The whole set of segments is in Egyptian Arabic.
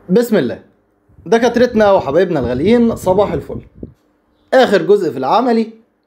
بسم الله دكاترتنا وحبايبنا الغاليين صباح الفل اخر جزء في العملي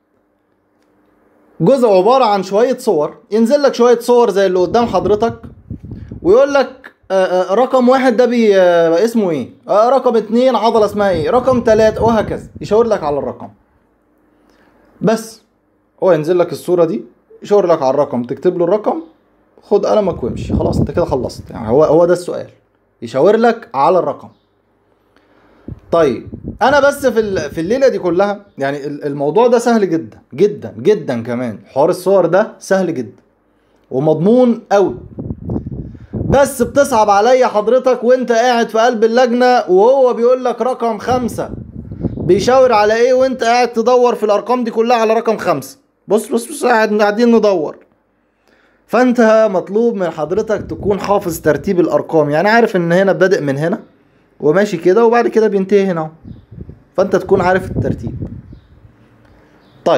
جزء عبارة عن شوية صور ينزل لك شوية صور زي اللي قدام حضرتك ويقول لك آه، آه، رقم واحد ده بي آه، اسمه ايه آه، رقم اتنين عضلة اسمها ايه رقم تلاتة وهكذا يشاور لك على الرقم بس هو ينزل لك الصورة دي يشاور لك على الرقم تكتب له الرقم خد قلمك وامشي خلاص انت كده خلصت يعني هو هو ده السؤال يشاور لك على الرقم طيب انا بس في ال- في الليله دي كلها يعني ال- الموضوع ده سهل جدا جدا جدا كمان حوار الصور ده سهل جدا ومضمون قوي بس بتصعب عليا حضرتك وانت قاعد في قلب اللجنه وهو بيقول لك رقم خمسة بيشاور على ايه وانت قاعد تدور في الارقام دي كلها على رقم خمسة بص بص بص قاعد قاعدين ندور فانت مطلوب من حضرتك تكون حافظ ترتيب الارقام يعني عارف ان هنا بادئ من هنا وماشي كده وبعد كده بينتهي هنا اهو. فانت تكون عارف الترتيب طيب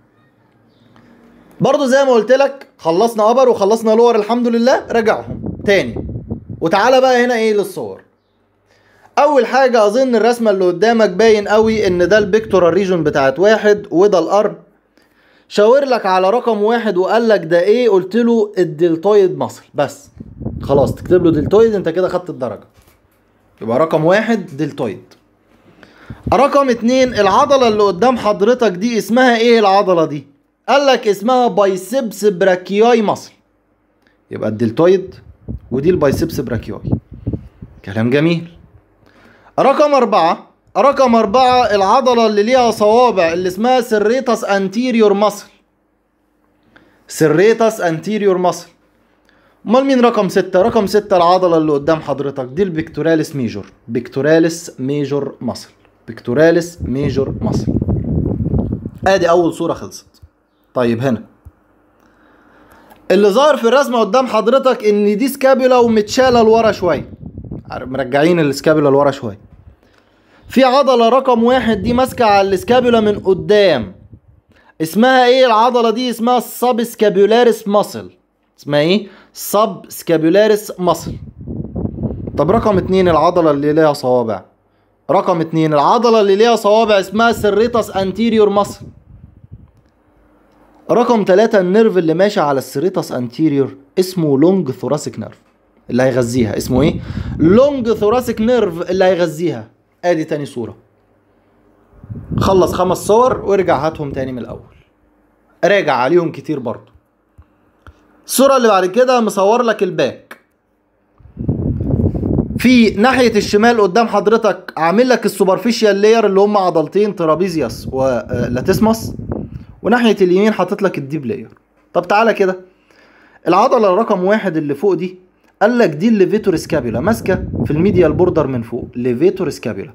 برضو زي ما قلت لك خلصنا ابر وخلصنا لور الحمد لله راجعهم تاني وتعالى بقى هنا ايه للصور اول حاجه اظن الرسمه اللي قدامك باين قوي ان ده البيكتورال ريجون بتاعت واحد وده الارم شاور لك على رقم واحد وقال لك ده ايه قلت له الدلتويد مصل بس خلاص تكتب له دلتويد انت كده خدت الدرجه يبقى رقم واحد دلتويد رقم اتنين العضلة اللي قدام حضرتك دي اسمها ايه العضلة دي قال لك اسمها بايسبس براكياي مصل يبقى الدلتويد ودي البايسبس براكياي كلام جميل رقم أربعة رقم أربعة العضلة اللي ليها صوابع اللي اسمها سريتاس انتيريور مصل سريتاس انتيريور مصل امال مين رقم ستة رقم ستة العضلة اللي قدام حضرتك دي البيكتوراليس ميجور بيكتوراليس ميجور مصل بيكتوراليس ميجور مصل ادي اول صورة خلصت طيب هنا اللي ظاهر في الرسمة قدام حضرتك ان دي سكابولا ومتشالة لورا شوية عارف- مرجعين السكابولا لورا شوية في عضلة رقم واحد دي ماسكة على السكابولا من قدام اسمها ايه العضلة دي اسمها السب سكابولاريس ماسل اسمها ايه سب سكابولاريس ماسل طب رقم اتنين العضلة اللي ليها صوابع رقم اتنين العضلة اللي ليها صوابع اسمها سريتاس انتيريور ماسل رقم تلاتة النيرف اللي ماشي على السريتاس انتيريور اسمه لونج ثوراسيك نيرف اللي هيغذيها اسمه ايه لونج ثوراسيك نيرف اللي هيغذيها ادي تاني صورة خلص خمس صور وارجع هاتهم تاني من الاول راجع عليهم كتير برضو الصورة اللي بعد كده مصور لك الباك في ناحية الشمال قدام حضرتك عامل لك السوبرفيشال لاير اللي هم عضلتين ترابيزيوس ولاتسمس وناحية اليمين حاطط لك الديب لاير طب تعالى كده العضلة رقم واحد اللي فوق دي قال لك دي الليفيتور سكابيولا ماسكة في الميديال بوردر من فوق ليفيتور سكابيولا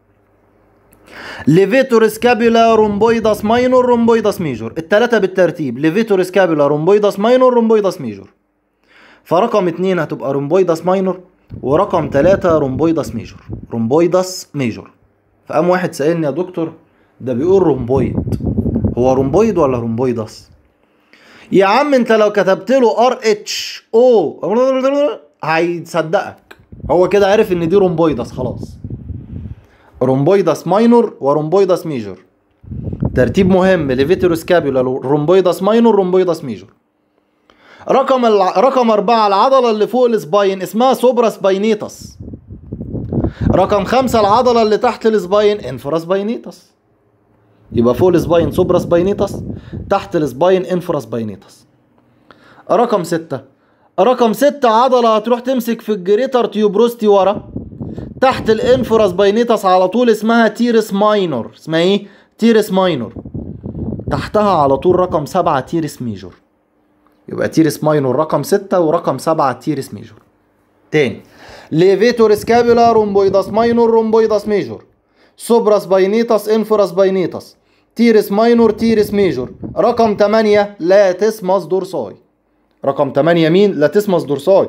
ليفيتور سكابيولا رومبويداس ماينور رومبويداس ميجور التلاتة بالترتيب ليفيتور سكابيولا رومبويداس ماينور رومبويداس ميجور فرقم اتنين هتبقى رومبويداس ماينور ورقم تلاتة رومبويداس ميجور رومبويداس ميجور فقام واحد سألني يا دكتور ده بيقول رومبويد هو رومبويد ولا رومبويداس يا عم انت لو كتبت له ار اتش او هيصدقك هو كده عارف ان دي رومبويداس خلاص رومبويداس ماينور ورومبويداس ميجور ترتيب مهم ليفيتورو سكابيولا رومبويداس ماينور رومبويداس ميجور رقم الع... رقم أربعة العضلة اللي فوق السباين اسمها سوبرا سباينيتاس رقم خمسة العضلة اللي تحت السباين انفرا سباينيتاس يبقى فوق السباين سوبرا سباينيتاس تحت السباين انفرا سباينيتاس رقم ستة رقم ستة عضلة هتروح تمسك في الجريتر تيوبروستي ورا تحت الانفراس باينيتاس على طول اسمها تيرس ماينور اسمها ايه تيرس ماينور تحتها على طول رقم سبعة تيرس ميجور يبقى تيرس ماينور رقم ستة ورقم سبعة تيرس ميجور تاني ليفيتور سكابولا رومبويداس ماينور رومبويداس ميجور سوبراس باينيتاس انفراس باينيتاس تيرس ماينور تيرس ميجور رقم 8 لا تسمس دورساي رقم 8 مين لا تسمس دورساي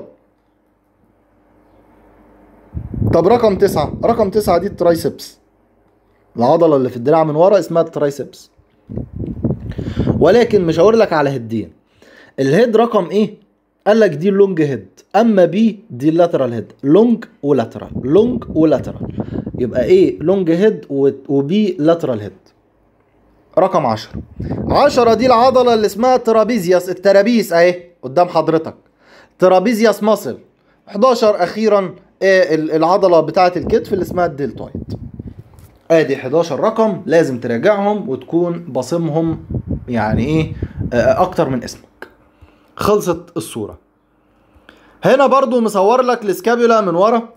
طب رقم تسعة رقم تسعة دي الترايسبس العضلة اللي في الدراع من ورا اسمها الترايسبس ولكن مش هقول لك على هدين الهيد رقم ايه قال لك دي اللونج هيد اما بي دي اللاترال هيد لونج ولاترال لونج ولاترال يبقى ايه لونج هيد وبي لاترال هيد رقم 10 10 دي العضله اللي اسمها ترابيزيوس الترابيس اهي قدام حضرتك ترابيزيوس ماسل 11 اخيرا إيه ال- العضله بتاعه الكتف اللي اسمها الدلتويد ادي 11 رقم لازم تراجعهم وتكون باصمهم يعني ايه آه، اكتر من اسمك خلصت الصورة هنا برضو مصور لك السكابيولا من ورا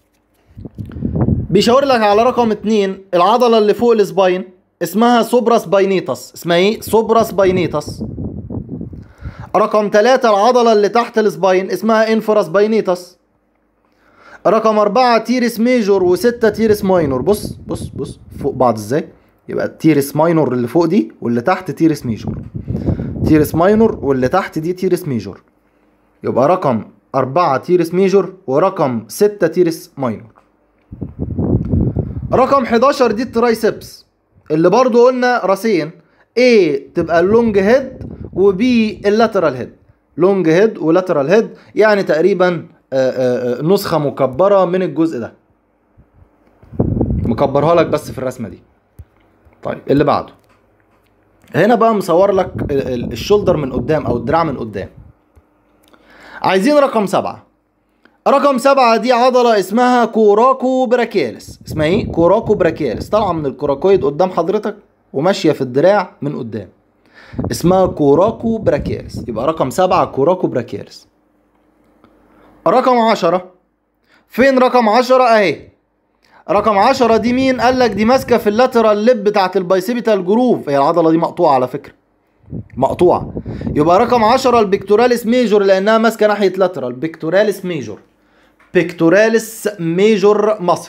بيشاور لك على رقم اتنين العضلة اللي فوق السباين اسمها سوبراس باينيتس اسمها ايه سوبراس باينيتس رقم ثلاثة العضلة اللي تحت السباين اسمها انفراس باينيتس رقم أربعة تيرس ميجور وستة تيرس ماينور بص بص بص فوق بعض ازاي يبقى تيرس ماينور اللي فوق دي واللي تحت تيرس ميجور تيرس ماينور واللي تحت دي تيرس ميجور يبقى رقم أربعة تيرس ميجور ورقم ستة تيرس ماينور رقم 11 دي الترايسبس اللي برضو قلنا راسين A تبقى اللونج هيد وبي اللاترال هيد لونج هيد ولاترال هيد يعني تقريبا آه، آه، آه، نسخة مكبرة من الجزء ده مكبرها لك بس في الرسمة دي طيب اللي بعده هنا بقى مصور لك ال- ال- الشولدر من قدام او الدراع من قدام عايزين رقم سبعة رقم سبعة دي عضلة اسمها كوراكو براكيالس اسمها ايه؟ كوراكو براكيالس طالعة من الكوراكويد قدام حضرتك وماشية في الدراع من قدام اسمها كوراكو براكيالس يبقى رقم سبعة كوراكو براكيالس رقم عشرة فين رقم عشرة اهي رقم 10 دي مين قال لك دي ماسكه في اللاترال ليب بتاعت البايسيبيتال جروف هي العضله دي مقطوعه على فكره مقطوعه يبقى رقم 10 البيكتوراليس ميجور لانها ماسكه ناحيه لاترال بيكتوراليس ميجور بيكتوراليس ميجور مصر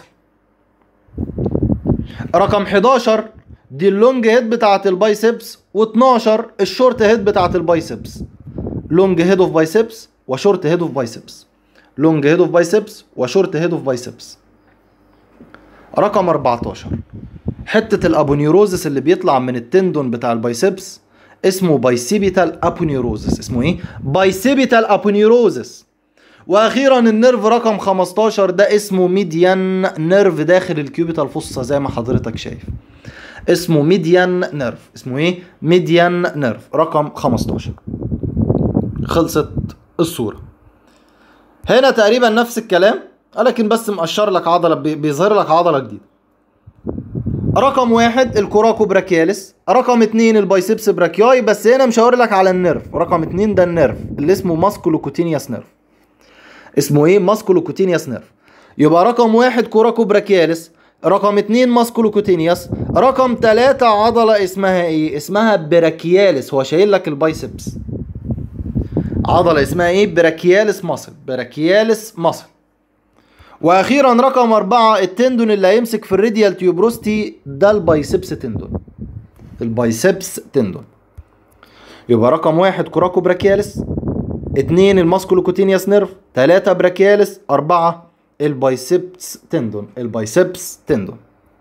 رقم 11 دي اللونج هيد بتاعت البايسبس و12 الشورت هيد بتاعت البايسبس لونج هيد اوف بايسبس وشورت هيد اوف بايسبس لونج هيد اوف بايسبس وشورت هيد اوف بايسبس رقم 14 حتة الابونيوروزس اللي بيطلع من التندون بتاع البايسبس اسمه بايسيبيتال ابونيوروزس اسمه ايه؟ بايسيبيتال ابونيوروزس واخيرا النيرف رقم 15 ده اسمه ميديان نيرف داخل الكيوبيتال فوسا زي ما حضرتك شايف اسمه ميديان نيرف اسمه ايه؟ ميديان نيرف رقم 15 خلصت الصورة هنا تقريبا نفس الكلام لكن بس مقشر لك عضله بي- بيظهر لك عضله جديده رقم واحد الكوراكو براكياليس رقم اتنين البايسبس براكياي بس هنا مشاور لك على النيرف رقم اتنين ده النيرف اللي اسمه ماسكولوكوتينياس نيرف اسمه ايه ماسكولوكوتينياس نيرف يبقى رقم واحد كوراكو براكياليس رقم اتنين ماسكولوكوتينياس رقم تلاتة عضلة اسمها ايه اسمها براكياليس هو شايل لك البايسبس عضلة اسمها ايه براكياليس ماسل براكياليس ماسل واخيرا رقم أربعة التندون اللي هيمسك في الريديال تيوبروستي ده البايسبس تندون البايسبس تندون يبقى رقم واحد كوراكو براكياليس اتنين الماسكولوكوتينياس نيرف تلاتة براكياليس أربعة البايسبس تندون البايسبس تندون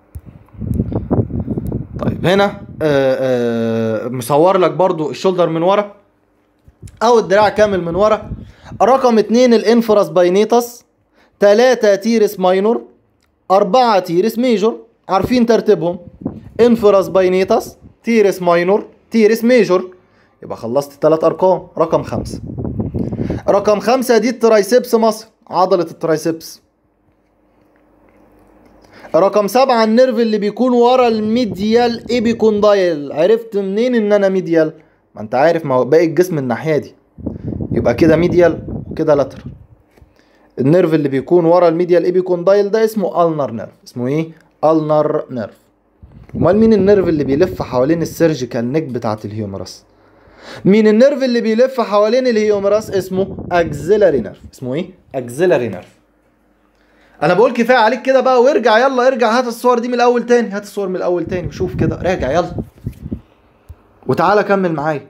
طيب هنا آه آه مصور لك برضو الشولدر من ورا او الدراع كامل من ورا رقم اتنين الانفراس باينيتس تلاتة تيرس ماينور أربعة تيرس ميجور عارفين ترتيبهم انفراس باينيتس تيرس ماينور تيرس ميجور يبقى خلصت التلات أرقام رقم خمسة رقم خمسة دي الترايسبس مصر عضلة الترايسبس رقم سبعة النيرف اللي بيكون ورا الميديال ايبيكوندايل عرفت منين ان انا ميديال ما انت عارف ما هو باقي الجسم الناحية دي يبقى كده ميديال وكده لاترال النيرف اللي بيكون ورا الميديال ايبيكوندايل ده اسمه النر نيرف اسمه ايه النر نيرف امال مين النيرف اللي بيلف حوالين السيرجيكال نيك بتاعت الهيومرس مين النيرف اللي بيلف حوالين الهيومرس اسمه اكزيلاري نيرف اسمه ايه اكزيلاري نيرف انا بقول كفايه عليك كده بقى وارجع يلا ارجع هات الصور دي من الاول تاني هات الصور من الاول تاني وشوف كده راجع يلا وتعالى كمل معايا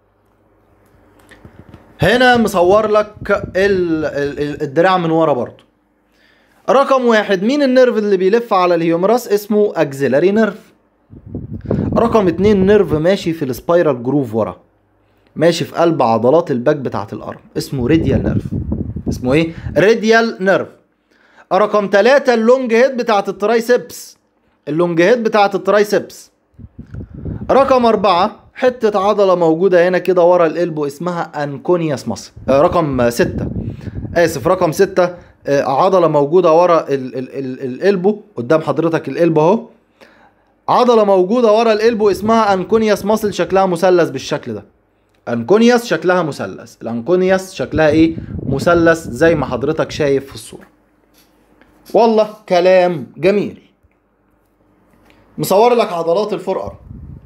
هنا مصور لك ال- ال- ال- الدراع من ورا برضه رقم واحد مين النيرف اللي بيلف على الهيومراس اسمه اكزيلاري نيرف رقم اتنين نيرف ماشي في السبايرال جروف ورا ماشي في قلب عضلات الباك بتاعت الارم اسمه راديال نيرف اسمه ايه راديال نيرف رقم ثلاثة اللونج هيد بتاعت الترايسبس اللونج هيد بتاعت الترايسبس رقم أربعة حتة عضلة موجودة هنا كده ورا القلب اسمها أنكونياس مصر آه رقم ستة آسف رقم ستة آه عضلة موجودة ورا ال- ال- ال- القلب قدام حضرتك القلب أهو عضلة موجودة ورا القلب اسمها أنكونياس ماسل شكلها مثلث بالشكل ده أنكونياس شكلها مثلث الأنكونياس شكلها إيه مثلث زي ما حضرتك شايف في الصورة والله كلام جميل مصور لك عضلات الفور ارم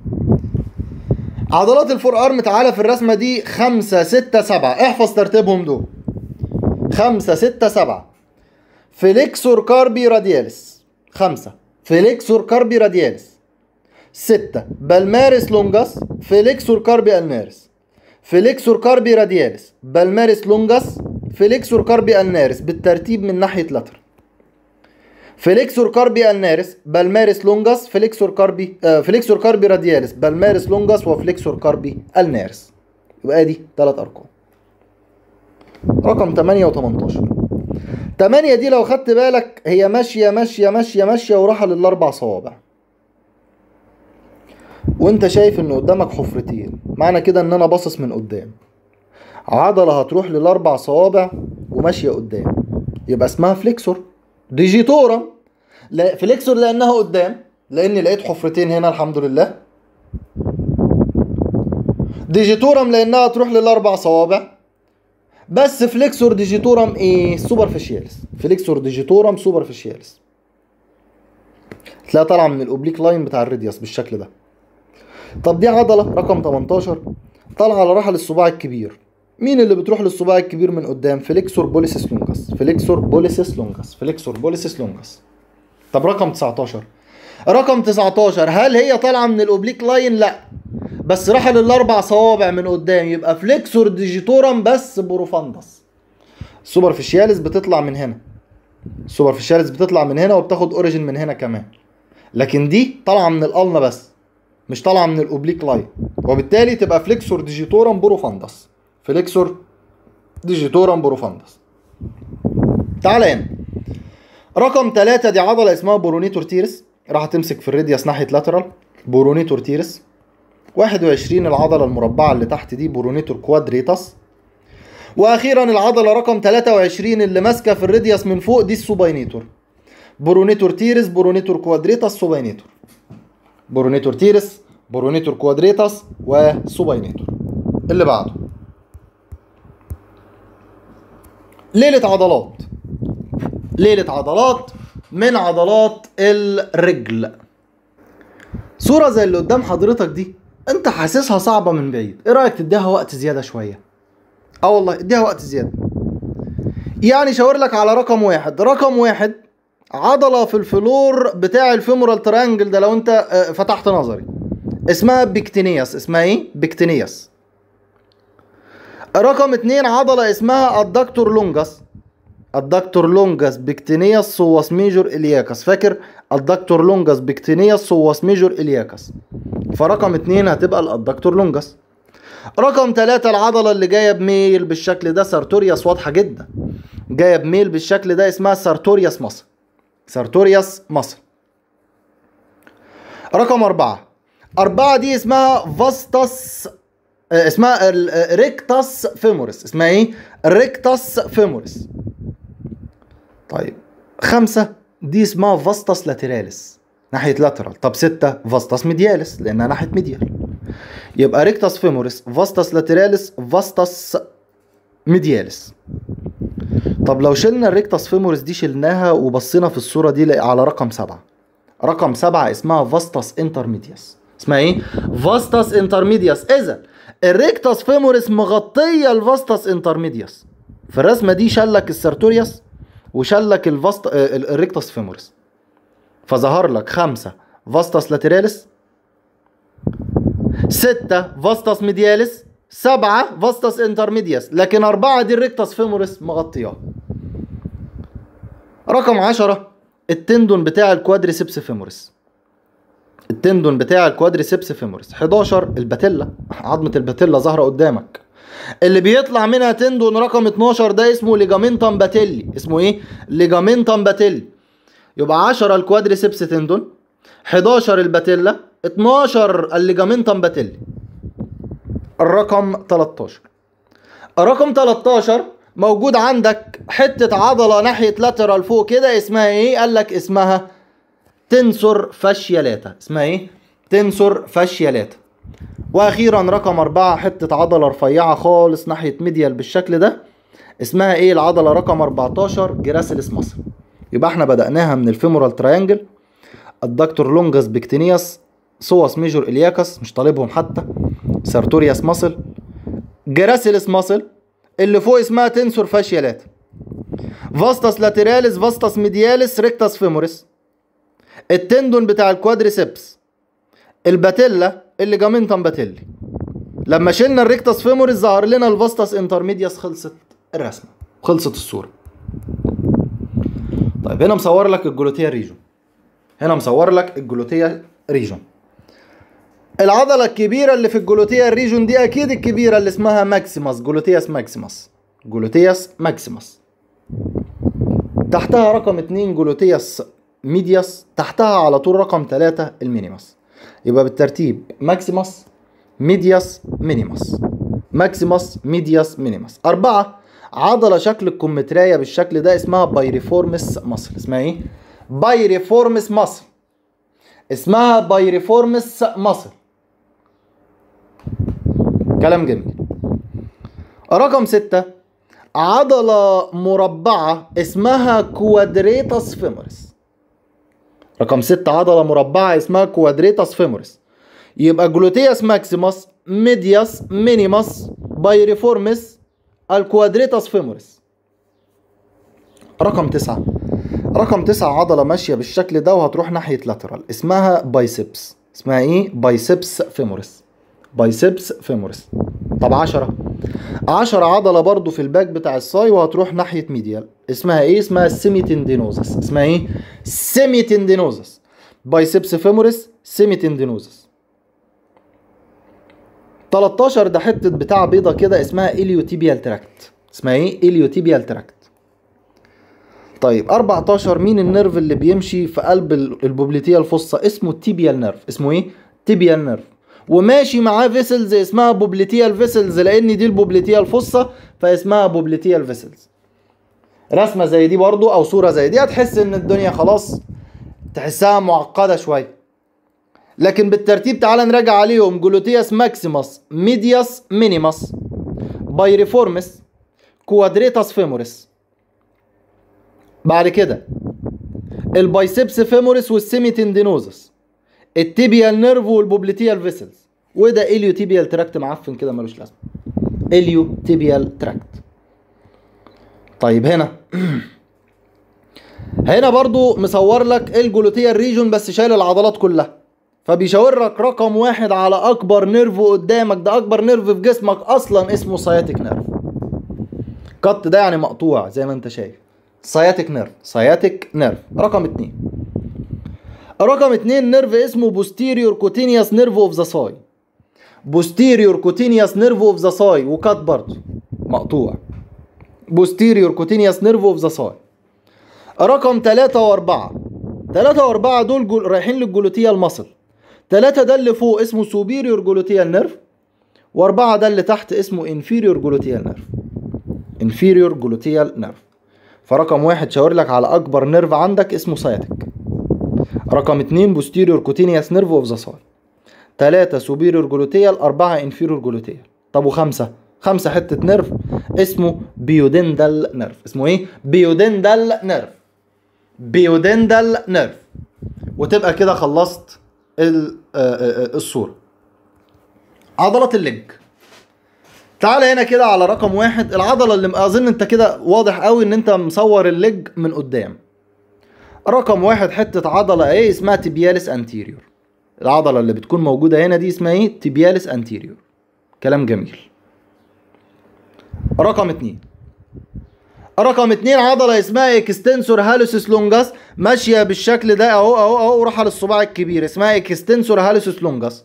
عضلات الفور ارم تعالى في الرسمه دي خمسة ستة سبعة احفظ ترتيبهم دول خمسة ستة سبعة فليكسور كاربي رادياليس خمسة فليكسور كاربي رادياليس ستة بالمارس لونجاس فليكسور كاربي النارس فليكسور كاربي رادياليس بالمارس لونجاس فليكسور كاربي النارس بالترتيب من ناحية لاتر فليكسور كاربي النارس بالمارس لونجاس فليكسور كاربي آه فليكسور كاربي رادياليس بالمارس لونجاس وفليكسور كاربي النارس يبقى دي ثلاث ارقام رقم 8 و18 8 دي لو خدت بالك هي ماشيه ماشيه ماشيه ماشيه وراحه للاربع صوابع وانت شايف ان قدامك حفرتين معنى كده ان انا باصص من قدام عضله هتروح للاربع صوابع وماشيه قدام يبقى اسمها فليكسور ديجيتورم لا فليكسور لانها قدام لاني لقيت حفرتين هنا الحمد لله ديجيتورم لانها تروح للاربع صوابع بس فليكسور ديجيتورم ايه سوبرفيشياليس فليكسور ديجيتورم سوبرفيشياليس تلاقيها طالعه من الاوبليك لاين بتاع الراديوس بالشكل ده طب دي عضله رقم 18 طالعه على راحه للصباع الكبير مين اللي بتروح للصباع الكبير من قدام فليكسور بوليسيس لونجاس فليكسور بوليسيس لونجاس فليكسور بوليسيس لونجاس طب رقم 19 رقم 19 هل هي طالعه من الاوبليك لاين لا بس راح للاربع صوابع من قدام يبقى فليكسور ديجيتورم بس بروفاندس السوبرفيشياليس بتطلع من هنا السوبرفيشياليس بتطلع من هنا وبتاخد اوريجين من هنا كمان لكن دي طالعه من الالنا بس مش طالعه من الاوبليك لاين وبالتالي تبقى فليكسور ديجيتورم بروفاندس فليكسور ديجيتورم بروفاندس تعالى هنا رقم ثلاثة دي عضلة اسمها بورونيتور تيرس راح تمسك في الراديوس ناحية لاترال بورونيتور تيرس 21 العضلة المربعة اللي تحت دي بورونيتور كوادريتاس واخيرا العضلة رقم 23 اللي ماسكة في الراديوس من فوق دي السوباينيتور بورونيتور تيرس بورونيتور كوادريتاس سوباينيتور بورونيتور تيرس بورونيتور كوادريتاس وسوباينيتور اللي بعده ليلة عضلات ليلة عضلات من عضلات الرجل صورة زي اللي قدام حضرتك دي انت حاسسها صعبة من بعيد ايه رأيك تديها وقت زيادة شوية اه والله اديها وقت زيادة يعني شاور لك على رقم واحد رقم واحد عضلة في الفلور بتاع الفيمورال ترانجل ده لو انت اه، فتحت نظري اسمها بيكتينياس اسمها ايه بيكتينياس رقم اتنين عضلة اسمها الدكتور لونجاس الدكتور لونجاس بيكتينياس سواس ميجور الياكس فاكر الدكتور لونجاس بيكتينياس سواس ميجور الياكس فرقم اتنين هتبقى الادكتور لونجاس رقم ثلاثة العضلة اللي جاية بميل بالشكل ده سارتورياس واضحة جدا جاية بميل بالشكل ده اسمها سارتورياس مصر سارتورياس مصر رقم أربعة أربعة دي اسمها فاستس آه، اسمها ال- آه، ريكتاس فيموريس اسمها ايه؟ ريكتاس فيموريس طيب خمسة دي اسمها فاستس لاتراليس ناحية لاترال طب ستة فاستس ميدياليس لأنها ناحية ميديال يبقى ريكتاس فيموريس فاستس لاتراليس فاستس ميدياليس طب لو شلنا الريكتاس فيموريس دي شلناها وبصينا في الصورة دي لا- على رقم سبعة رقم سبعة اسمها فاستس انترميدياس اسمها ايه؟ فاستس انترميدياس اذا الريكتاس فيموريس مغطية الفاستس انترميدياس في الرسمة دي شلك السارتورياس وشلك الفاست آه، ال- الريكتاس فيموريس فظهر لك خمسة فاستس لاتراليس ستة فاستس ميدياليس سبعة فاستس انترميدياس لكن أربعة دي الريكتاس فيموريس مغطياه رقم عشرة التندون بتاع الكوادريسبس فيموريس التندون بتاع الكوادريسبس فيموريس 11 الباتيلا عظمة الباتيلا ظاهرة قدامك اللي بيطلع منها تندون رقم 12 ده اسمه ليجامنتم باتيلي اسمه ايه ليجامنتم باتيلي يبقى 10 الكوادريسبس تندون 11 الباتيلا 12 الليجامنتم باتيلي الرقم 13 الرقم 13 موجود عندك حتة عضلة ناحية لاترال فوق كده اسمها ايه قال لك اسمها تنسور فاشيالاتا اسمها ايه تنسور فاشيالاتا واخيرا رقم أربعة حتة عضلة رفيعة خالص ناحية ميديال بالشكل ده اسمها ايه العضلة رقم 14 جراسيلس مصر يبقى احنا بدأناها من الفيمورال تريانجل الدكتور لونجس بكتينياس سوس ميجور الياكس مش طالبهم حتى سارتورياس ماسل جراسيلس ماسل اللي فوق اسمها تنسور فاشيالات فاستس لاتراليس فاستس ميدياليس ريكتاس فيموريس التندون بتاع الكوادريسبس الباتيلا اللي جامنتم باتيلي لما شلنا الريكتاس فيموريس ظهر لنا الفاستس انترميدياس خلصت الرسمه خلصت الصوره طيب هنا مصور لك الجلوتيا ريجون هنا مصور لك الجلوتيا ريجون العضلة الكبيرة اللي في الجلوتيا ريجون دي أكيد الكبيرة اللي اسمها ماكسيماس جلوتياس ماكسيماس جلوتياس ماكسيماس تحتها رقم اتنين جلوتياس ميدياس تحتها على طول رقم تلاتة المينيماس يبقى بالترتيب ماكسيماس ميدياس مينيماس ماكسيماس ميدياس مينيماس أربعة عضلة شكل الكمتراية بالشكل ده اسمها بايريفورمس مصل اسمها ايه؟ بايريفورمس مصل اسمها بايريفورمس مصل كلام جميل رقم ستة عضلة مربعة اسمها كوادريتاس فيموريس رقم ستة عضلة مربعة اسمها كوادريتاس فيموريس يبقى جلوتياس ماكسيموس ميدياس مينيماس بايريفورمس الكوادريتاس فيموريس رقم تسعة رقم تسعة عضلة ماشية بالشكل ده وهتروح ناحية لاترال اسمها بايسبس اسمها ايه بايسبس فيموريس بايسبس فيموريس طب عشرة عشرة عضلة برضو في الباك بتاع الصاي وهتروح ناحية ميديال اسمها ايه اسمها السيميتندينوزس اسمها ايه سيميتندينوزس بايسبس فيموريس سيميتندينوزس 13 ده حتة بتاع بيضة كده اسمها اليوتيبيال تراكت اسمها ايه اليوتيبيال تراكت طيب 14 مين النيرف اللي بيمشي في قلب البوبليتيا الفصة اسمه التيبيال نيرف اسمه ايه تيبيال نيرف وماشي معاه فيسلز اسمها بوبليتيال فيسلز لان دي البوبليتيا الفصة فاسمها بوبليتيال فيسلز رسمة زي دي برضو او صورة زي دي هتحس ان الدنيا خلاص تحسها معقدة شوية لكن بالترتيب تعال نراجع عليهم جلوتياس ماكسيموس ميدياس مينيماس بايريفورمس كوادريتاس فيموريس بعد كده البايسبس فيموريس والسيميتندينوزس التيبيال نيرف والبوبليتيال فيسلز وده اليو تيبيال تراكت معفن كده ملوش لازمه اليو تيبيال تراكت طيب هنا هنا برضو مصور لك الجلوتيال ريجون بس شايل العضلات كلها فبيشاور لك رقم واحد على اكبر نيرف قدامك ده اكبر نيرف في جسمك اصلا اسمه سياتيك نيرف كت ده يعني مقطوع زي ما انت شايف سياتيك نيرف سياتيك نيرف رقم اتنين رقم اتنين نيرف اسمه بوستيريور كوتينيوس نيرف اوف ذا ساي بوستيريور كوتينيوس نيرف اوف ذا ساي وكات برضه مقطوع بوستيريور كوتينيوس نيرف اوف ذا ساي رقم تلاتة واربعة تلاتة واربعة دول جل... رايحين للجلوتيا المصل تلاتة ده اللي فوق اسمه سوبيريور جلوتيال نيرف واربعة ده اللي تحت اسمه انفيريور جلوتيال نيرف انفيريور جلوتيال نيرف فرقم واحد شاور لك على اكبر نيرف عندك اسمه سياتيك رقم اتنين بوستيريور كوتينيوس نيرف اوف ذا ساي تلاتة سوبيريور جلوتيال أربعة انفيريور جلوتيال طب وخمسة خمسة حتة نيرف اسمه بيودندال نيرف اسمه ايه؟ بيودندال نيرف بيودندال نيرف وتبقى كده خلصت الصورة عضلة الليج تعال هنا كده على رقم واحد العضلة اللي اظن انت كده واضح قوي ان انت مصور الليج من قدام رقم واحد حتة عضلة ايه اسمها تيبياليس انتيريور العضلة اللي بتكون موجودة هنا دي اسمها ايه تيبياليس انتيريور كلام جميل رقم اتنين رقم اتنين عضلة اسمها اكستنسور هالوسيس لونجاس ماشية بالشكل ده اهو اهو اهو وراح للصباع الكبير اسمها اكستنسور هالوسيس لونجاس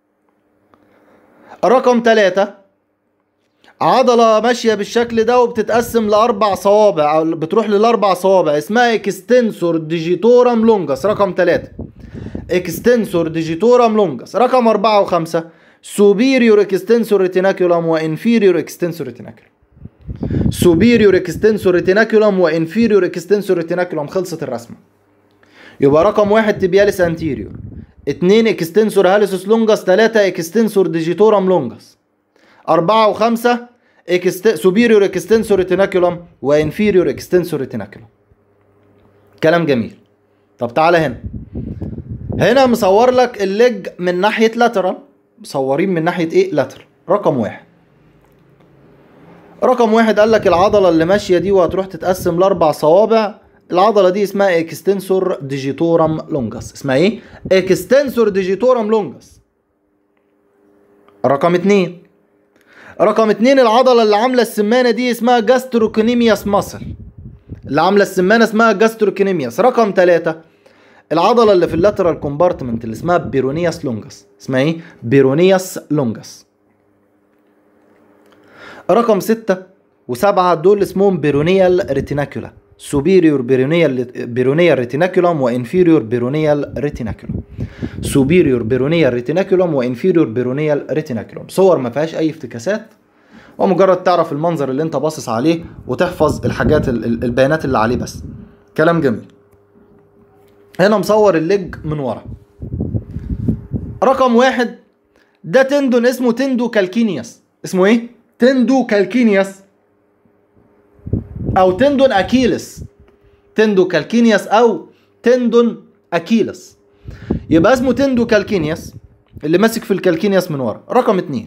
رقم تلاتة عضلة ماشية بالشكل ده وبتتقسم لأربع صوابع أو بتروح للأربع صوابع اسمها اكستنسور ديجيتورم لونجاس رقم تلاتة اكستنسور ديجيتورم لونجاس رقم أربعة وخمسة سوبيريور اكستنسور ريتيناكولم وانفيريور اكستنسور ريتيناكولم سوبيريور اكستنسور ريتيناكولم وانفيريور اكستنسور ريتيناكولم خلصت الرسمه يبقى رقم واحد تبياليس انتيريور اتنين اكستنسور هاليسوس لونجاس تلاتة اكستنسور ديجيتورم لونجاس أربعة وخمسة اكست... سوبيريور اكستنسور ريتيناكولم وانفيريور اكستنسور ريتيناكولم كلام جميل طب تعالى هنا هنا مصور لك الليج من ناحية لاترال مصورين من ناحية ايه لاترال رقم واحد رقم واحد قال لك العضلة اللي ماشية دي وهتروح تتقسم لأربع صوابع العضلة دي اسمها اكستنسور ديجيتورم لونجاس اسمها ايه؟ اكستنسور ديجيتورم لونجاس رقم اتنين رقم اتنين العضلة اللي عاملة السمانة دي اسمها جاستروكونيمياس ماسل اللي عاملة السمانة اسمها جاستروكونيمياس رقم تلاتة العضلة اللي في اللاترال كومبارتمنت اللي اسمها بيرونياس لونجاس اسمها ايه؟ بيرونياس لونجاس رقم ستة وسبعة دول اسمهم بيرونيال ريتيناكولا سوبيريور بيرونيال بيرونيال ريتيناكولم وانفيريور بيرونيال ريتيناكولم سوبيريور بيرونيال ريتيناكولم وانفيريور بيرونيال ريتيناكولم صور ما فيهاش اي افتكاسات ومجرد تعرف المنظر اللي انت باصص عليه وتحفظ الحاجات ال- ال- البيانات اللي عليه بس كلام جميل هنا مصور الليج من ورا رقم واحد ده تندون اسمه تندو كالكينياس اسمه ايه تندو كالكينياس او تندون اكيلس تندو كالكينياس او تندون اكيلس يبقى اسمه تندو كالكينياس اللي ماسك في الكالكينياس من ورا رقم اتنين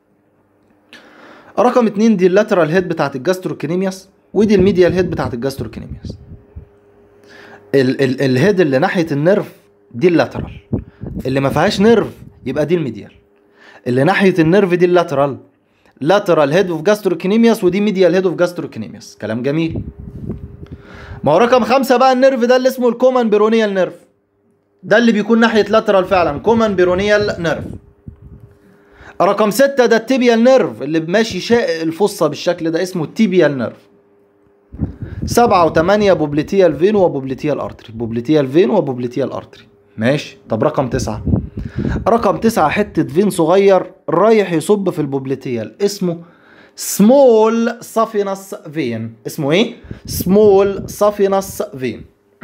رقم اتنين دي اللاترال هيد بتاعت الجاستروكينيمياس ودي الميديال هيد بتاعت الجاستروكينيمياس ال ال الهيد اللي ناحيه النيرف دي اللاترال اللي ما فيهاش نيرف يبقى دي الميديال اللي ناحيه النيرف دي اللاترال لاترال هيد اوف جاستروكينيمياس ودي ميديال هيد اوف جاستروكينيمياس كلام جميل ما هو رقم خمسة بقى النيرف ده اللي اسمه الكومان بيرونيال نيرف ده اللي بيكون ناحية لاترال فعلا كومان بيرونيال نيرف رقم ستة ده التيبيال نيرف اللي ماشي شائق الفصة بالشكل ده اسمه التيبيال نيرف سبعة وثمانية بوبليتيال فين وبوبليتيال ارتري بوبليتيال فين وبوبليتيال ارتري ماشي طب رقم تسعة رقم تسعة حتة فين صغير رايح يصب في البوبليتيال اسمه سمول سافينس فين اسمه ايه؟ سمول سافينس فين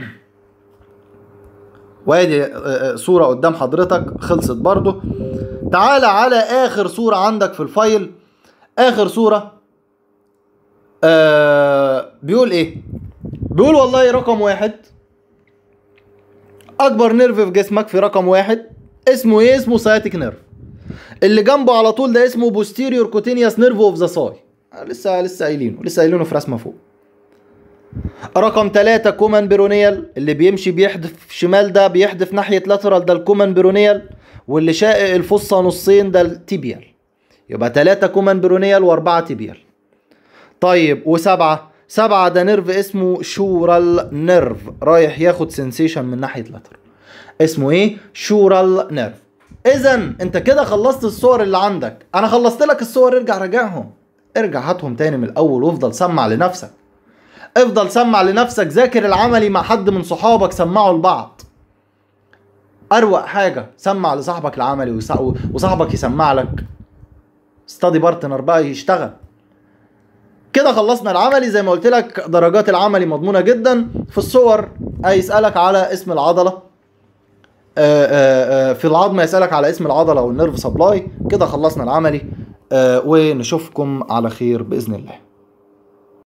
وادي آه، آه، صورة قدام حضرتك خلصت برضو تعالى على اخر صورة عندك في الفايل اخر صورة آه بيقول ايه بيقول والله رقم واحد اكبر نيرف في جسمك في رقم واحد اسمه ايه اسمه سايتيك نيرف اللي جنبه على طول ده اسمه بوستيريور كوتينيوس نيرف اوف ذا ساي لسه لسه قايلينه لسه قايلينه في رسمه فوق رقم ثلاثة كومان بيرونيال اللي بيمشي بيحدف شمال ده بيحدف ناحية لاترال ده الكومان بيرونيال واللي شائق الفصة نصين ده التيبيال يبقى ثلاثة كومان بيرونيال وأربعة تيبيال طيب وسبعة سبعة ده نيرف اسمه شورال نيرف رايح ياخد سنسيشن من ناحية لاترال اسمه ايه شورال نيرف اذا انت كده خلصت الصور اللي عندك انا خلصت لك الصور ارجع راجعهم ارجع هاتهم تاني من الاول وافضل سمع لنفسك افضل سمع لنفسك ذاكر العملي مع حد من صحابك سمعوا لبعض اروق حاجه سمع لصاحبك العملي ويسع- وصاحبك يسمع لك ستادي بارتنر بقى يشتغل كده خلصنا العملي زي ما قلت لك درجات العملي مضمونه جدا في الصور هيسالك على اسم العضله آه، آه، آه، في العظم يسالك على اسم العضله والنيرف سبلاي كده خلصنا العملي آه، ونشوفكم على خير باذن الله